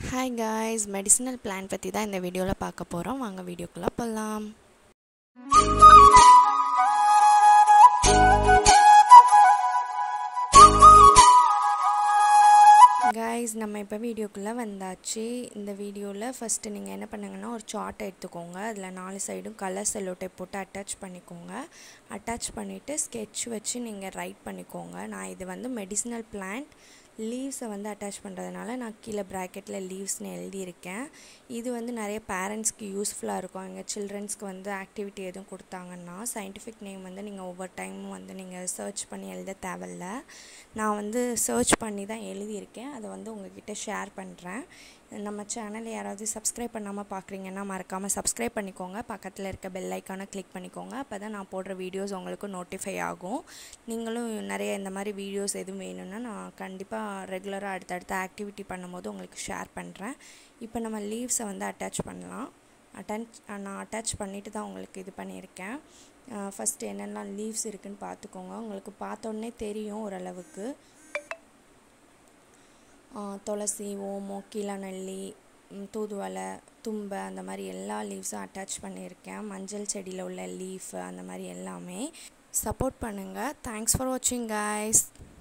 hi guys medicinal plan பற்றி தான் இந்த வீடியோவில் பார்க்க போகிறோம் வாங்க வீடியோக்குள்ளே போகலாம் காய்ஸ் நம்ம இப்போ வீடியோக்குள்ளே வந்தாச்சு இந்த வீடியோவில் ஃபஸ்ட்டு நீங்கள் என்ன பண்ணுங்கன்னா ஒரு சார்ட் எடுத்துக்கோங்க அதில் நாலு சைடும் கலர் செல்லோட்டை போட்டு அட்டாச் பண்ணிக்கோங்க அட்டாச் பண்ணிவிட்டு ஸ்கெட்ச் வச்சு நீங்கள் ரைட் பண்ணிக்கோங்க நான் இது வந்து மெடிசினல் பிளான்ட் லீவ்ஸை வந்து அட்டாச் பண்ணுறதுனால நான் கீழே ப்ராக்கெட்டில் லீவ்ஸ்னு எழுதியிருக்கேன் இது வந்து நிறைய பேரண்ட்ஸ்க்கு யூஸ்ஃபுல்லாக இருக்கும் எங்கள் சில்ட்ரன்ஸ்க்கு வந்து ஆக்டிவிட்டி எதுவும் கொடுத்தாங்கன்னா சயின்டிஃபிக் நேம் வந்து நீங்கள் ஒவ்வொரு டைமும் வந்து நீங்கள் சர்ச் பண்ணி எழுத தேவையில்ல நான் வந்து சர்ச் பண்ணி தான் எழுதியிருக்கேன் அதை வந்து உங்ககிட்ட ஷேர் பண்ணுறேன் நம்ம சேனலை யாராவது சப்ஸ்கிரைப் பண்ணாமல் பார்க்குறீங்கன்னா மறக்காமல் சப்ஸ்கிரைப் பண்ணிக்கோங்க பக்கத்தில் இருக்க பெல் ஐக்கானை கிளிக் பண்ணிக்கோங்க அப்போ தான் நான் போடுற வீடியோஸ் உங்களுக்கு நோட்டிஃபை ஆகும் நீங்களும் நிறைய இந்த மாதிரி வீடியோஸ் எதுவும் வேணும்னா நான் கண்டிப்பாக ரெகுலராக அடுத்தடுத்த ஆக்டிவிட்டி பண்ணும்போது உங்களுக்கு ஷேர் பண்ணுறேன் இப்போ நம்ம லீவ்ஸை வந்து அட்டாச் பண்ணலாம் அட்டாச் நான் அட்டாச் பண்ணிவிட்டு தான் உங்களுக்கு இது பண்ணியிருக்கேன் ஃபஸ்ட்டு என்னெல்லாம் லீவ்ஸ் இருக்குதுன்னு பார்த்துக்கோங்க உங்களுக்கு பார்த்தோன்னே தெரியும் ஓரளவுக்கு துளசி ஓமம் கீழநெல்லி தூதுவளை தும்பை அந்த மாதிரி எல்லா லீவ்ஸும் அட்டாச் பண்ணியிருக்கேன் மஞ்சள் செடியில் உள்ள லீஃப் அந்த மாதிரி எல்லாமே சப்போர்ட் பண்ணுங்கள் தேங்க்ஸ் ஃபார் வாட்சிங் கைஸ்